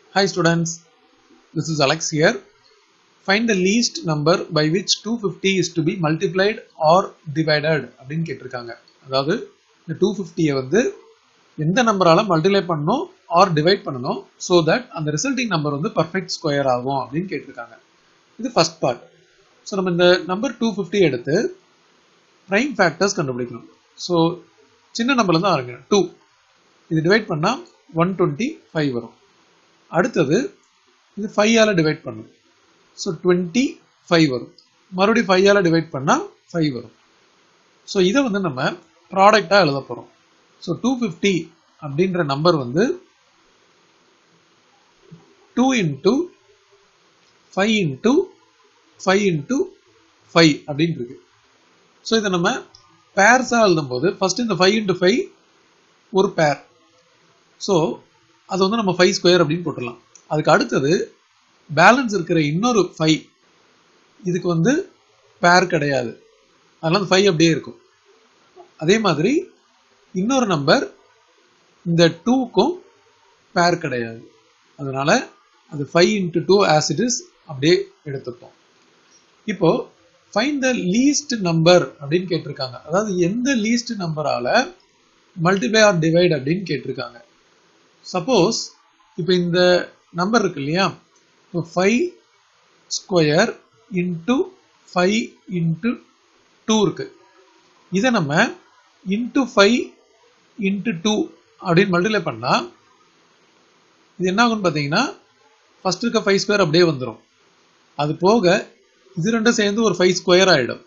Hi students, this is Alex here. Find the least number by which 250 is to be multiplied or divided அப்படின்னு கேட்டிருக்காங்க அதாவது இந்த 250 வந்து எந்த நம்பரால மல்டிப்ளை பண்ணணும் ஆர் டிவைட் பண்ணணும் ஸோ தட் அந்த ரிசல்டிங் நம்பர் வந்து பர்ஃபெக்ட் ஸ்கொயர் ஆகும் அப்படின்னு கேட்டிருக்காங்க இது ஃபர்ஸ்ட் பார்ட் ஸோ நம்ம இந்த நம்பர் டூ ஃபிஃப்டி எடுத்து ப்ரைம் ஃபேக்டர்ஸ் கண்டுபிடிக்கணும் ஸோ சின்ன நம்பர்ல தான் ஆரம்பிக்கணும் டூ இது டிவைட் பண்ணால் ஒன் டுவெண்ட்டி ஃபைவ் வரும் அடுத்தது இது ஃபைவால் டிவைட் பண்ணும் ஸோ டுவெண்ட்டி ஃபைவ் வரும் மறுபடியும் ஃபைவால் டிவைட் பண்ணால் ஃபைவ் வரும் ஸோ இதை வந்து நம்ம ப்ராடக்டாக எழுத போகிறோம் ஸோ டூ ஃபிஃப்டி அப்படின்ற நம்பர் வந்து two into five into five into five அப்படின்னு இருக்கு ஸோ இதை நம்ம பேர்ஸாக எழுதும்போது ஃபர்ஸ்ட் இந்த ஃபைவ் இன்ட்டு ஃபைவ் ஒரு பேர் ஸோ அது வந்து நம்ம ஃபைவ் ஸ்கொயர் அப்படின்னு போட்டுடலாம் அதுக்கு அடுத்தது பேலன்ஸ் இருக்கிற இன்னொரு ஃபைவ் இதுக்கு வந்து பேர் கிடையாது அதனால அந்த ஃபைவ் அப்படியே இருக்கும் அதே மாதிரி இன்னொரு நம்பர் இந்த டூக்கும் பேர் கிடையாது அதனால அது five into two as it is அப்படியே எடுத்துப்போம் இப்போ ஃபைன் த லீஸ்ட் நம்பர் அப்படின்னு கேட்டிருக்காங்க அதாவது எந்த லீஸ்ட் நம்பரால மல்டிப்ளை ஆர் டிவைட் அப்படின்னு கேட்டிருக்காங்க சப்போஸ் இப்போ இந்த நம்பர் இருக்கு இல்லையா இப்போ five square into five into two இருக்கு இதை நம்ம இன்ட்டு ஃபைவ் இன்ட்டு டூ அப்படின்னு மல்டிப்ளை பண்ணா இது என்ன ஆகும்னு பார்த்தீங்கன்னா ஃபர்ஸ்ட் இருக்க ஃபைவ் ஸ்கொயர் அப்படியே வந்துடும் அது போக இது ரெண்டும் சேர்ந்து ஒரு ஃபைவ் ஸ்கொயர் ஆயிடும்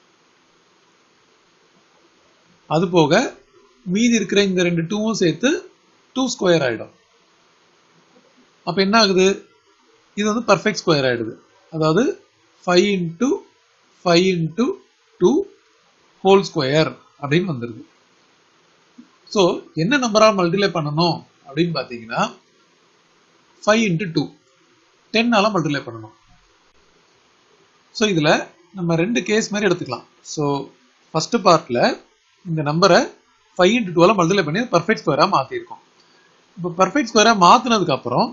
அது போக மீதி இருக்கிற இந்த ரெண்டு டூவும் சேர்த்து டூ ஸ்கொயர் ஆயிடும் அப்ப என்ன ஆகுது இது வந்து பர்ஃபெக்ட் ஸ்கொயர் ஆயிடுது அதாவது five into five into two whole square அப்படின்னு வந்துடுது ஸோ என்ன நம்பரால் மல்டிப்ளை பண்ணணும் அப்படின்னு பார்த்தீங்கன்னா ஃபைவ் இன்ட்டு டூ டென்னால மல்டிப்ளை பண்ணணும் ஸோ இதில் நம்ம ரெண்டு கேஸ் மாதிரி எடுத்துக்கலாம் ஸோ ஃபர்ஸ்ட் பார்ட்டில் இந்த நம்பரை ஃபைவ் இன்ட்டு டூவில் மல்டிப்ளை பண்ணி பர்ஃபெக்ட் ஸ்கொயராக மாற்றிருக்கோம் இப்போ பர்ஃபெக்ட் ஸ்கொயராக மாற்றினதுக்கு அப்புறம்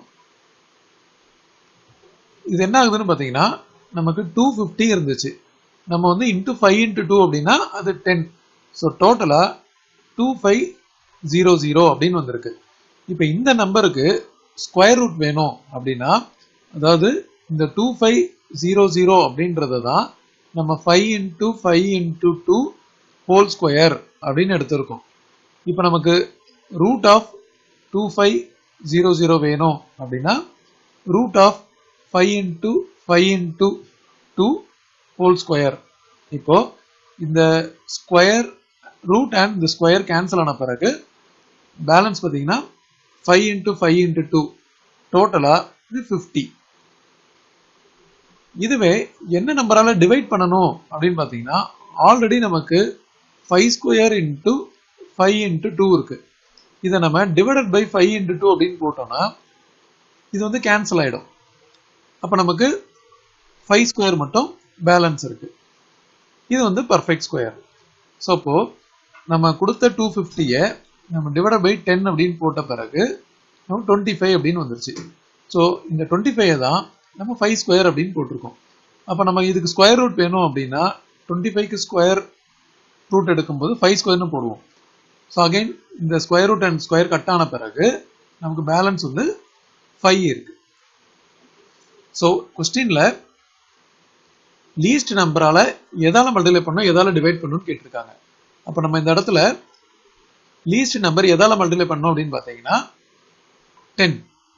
இது என்ன ஆகுதுன்னு பார்த்தீங்கன்னா நமக்கு டூ ஃபிஃப்டி இருந்துச்சு நம்ம வந்து இன்ட்டு ஃபைவ் இன்ட்டு டூ அப்படின்னா அது டென் ஸோ டோட்டலாக டூ ஃபைவ் ஜீரோ ஜீரோ அப்படின்னு வந்திருக்கு இப்போ இந்த நம்பருக்கு ஸ்கொயர் ரூட் வேணும் அப்படின்னா அதாவது இந்த டூ ஃபைவ் ஜீரோ ஜீரோ அப்படின்றது தான் நம்ம five into five into two whole square அப்படின்னு எடுத்திருக்கோம் இப்போ நமக்கு root of two five zero zero வேணும் அப்படின்னா root of five into five into two whole square இப்போ இந்த ஸ்கொயர் ரூட் அண்ட் இந்த ஸ்கொயர் கேன்சல் ஆன பிறகு பேலன்ஸ் பார்த்தீங்கன்னா five into five into two டோட்டலாக இது ஃபிஃப்டி இதுவே என்ன நம்பரால டிவைட் பண்ணணும் அப்படின்னு பார்த்தீங்கன்னா ஆல்ரெடி நமக்கு five square into five into two இருக்கு இதை நம்ம divided by five into two அப்படின்னு போட்டோம்னா இது வந்து கேன்சல் ஆகிடும் அப்போ நமக்கு ஃபைவ் ஸ்கொயர் மட்டும் பேலன்ஸ் இருக்கு இது வந்து பர்ஃபெக்ட் ஸ்கொயர் ஸோ அப்போ நம்ம கொடுத்த டூ ஃபிஃப்டியை நம்ம டிவைட் பை டென் அப்படின்னு போட்ட பிறகு நம்ம டுவெண்ட்டி ஃபைவ் அப்படின்னு வந்துருச்சு ஸோ இந்த டுவெண்ட்டி ஃபைவ் தான் நம்ம ஃபைவ் ஸ்கொயர் அப்படின்னு போட்டிருக்கோம் அப்போ நம்ம இதுக்கு ஸ்கொயர் ரூட் வேணும் அப்படின்னா டுவெண்ட்டி ஃபைவ்க்கு ஸ்கொயர் ரூட் எடுக்கும்போது ஃபைவ் ஸ்கொயர்னு போடுவோம் ஸோ அகைன் இந்த square root and square cut ஆன பிறகு நமக்கு பேலன்ஸ் வந்து ஃபைவ் இருக்கு ஸோ கொஸ்டின்ல லீஸ்ட் நம்பரால எதால மல்டிப்ளை பண்ணும் எதால டிவைட் பண்ணணும்னு கேட்டிருக்காங்க அப்போ நம்ம இந்த இடத்துல லீஸ்ட் நம்பர் எதால மல்டிப்ளை பண்ணோம் அப்படின்னு பார்த்தீங்கன்னா டென்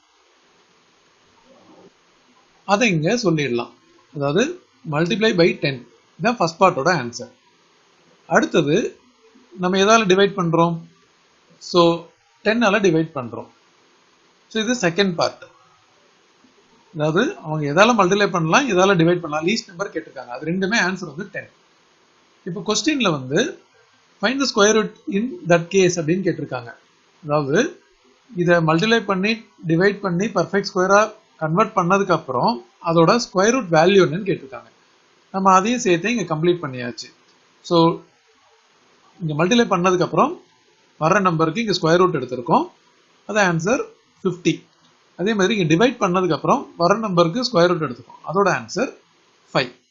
அதை இங்க சொல்லிடலாம் அதாவது மல்டிப்ளை பை டென் இதான் ஃபர்ஸ்ட் பார்ட்டோட ஆன்சர் அடுத்தது நம்ம எதால டிவைட் பண்றோம் ஸோ டென்னால டிவைட் பண்றோம் ஸோ இது செகண்ட் பார்ட் அதாவது அவங்க எதால மல்டிப்ளை பண்ணலாம் எதால டிவைட் பண்ணலாம் லீஸ்ட் நம்பர் கேட்டிருக்காங்க அது ரெண்டுமே ஆன்சர் வந்து டென் இப்போ கொஸ்டின்ல வந்து find the square root in that case அப்படின்னு கேட்டிருக்காங்க அதாவது இதை மல்டிப்ளை பண்ணி டிவைட் பண்ணி பர்ஃபெக்ட் ஸ்கொயரா கன்வெர்ட் பண்ணதுக்கு அப்புறம் அதோட ஸ்கொயர் ரூட் வேல்யூ என்னன்னு கேட்டிருக்காங்க நம்ம அதையும் சேர்த்து இங்க கம்ப்ளீட் பண்ணியாச்சு ஸோ இங்க மல்டிப்ளை பண்ணதுக்கு அப்புறம் வர்ற நம்பருக்கு இங்க ஸ்கொயர் ரூட் எடுத்திருக்கோம் அது ஆன்சர் ஃபிஃப்டி அதே மாதிரி இங்கே டிவைட் பண்ணதுக்கு அப்புறம் வர நம்பருக்கு ஸ்கொயர் ரூட் எடுத்துக்கும் அதோட ஆன்சர் ஃபைவ்